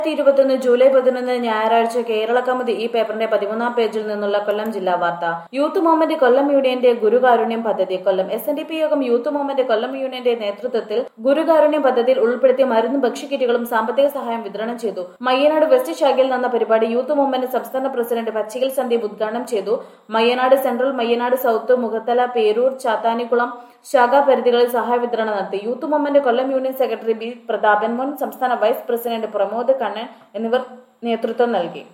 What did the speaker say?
ഇരുപത്തൊന്ന് ജൂലൈ പതിനൊന്ന് ഞായറാഴ്ച കേരള കൗമുദി ഈ പേപ്പറിന്റെ പതിമൂന്നാം പേജിൽ നിന്നുള്ള കൊല്ലം ജില്ലാ വാർത്ത യൂത്ത് മൂവ്മെന്റ് കൊല്ലം യൂണിയന്റെ ഗുരുകാരുണ്യം പദ്ധതി Kollam S N D P Yogam youth movement Kollam യൂണിയന്റെ നേതൃത്വത്തിൽ ഗുരുകാരുണ്യം പദ്ധതിയിൽ ഉൾപ്പെടുത്തിയ മരുന്നും ഭക്ഷ്യക്കിറ്റുകളും സാമ്പത്തിക സഹായം വിതരണം ചെയ്തു മയ്യനാട് വെസ്റ്റ് ശാഖയിൽ നടന്ന പരിപാടി യൂത്ത് മൂവ്മെന്റ് സംസ്ഥാന പ്രസിഡന്റ് പച്ചികൽ സന്ദീപ് ഉദ്ഘാടനം ചെയ്തു മയ്യനാട് സെൻട്രൽ മയ്യനാട് സൗത്ത് മുഖത്തല പേരൂർ ചാത്താനിക്കുളം ശാഖാ പരിധികളിൽ സഹായ വിതരണം നടത്തി യൂത്ത് മൂവ്മെന്റ് കൊല്ലം യൂണിയൻ സെക്രട്ടറി ബി പ്രതാപൻ മുൻ സംസ്ഥാന വൈസ് പ്രസിഡന്റ് പ്രമോദ് കണ്ണൻ എന്നിവർ നേതൃത്വം നൽകി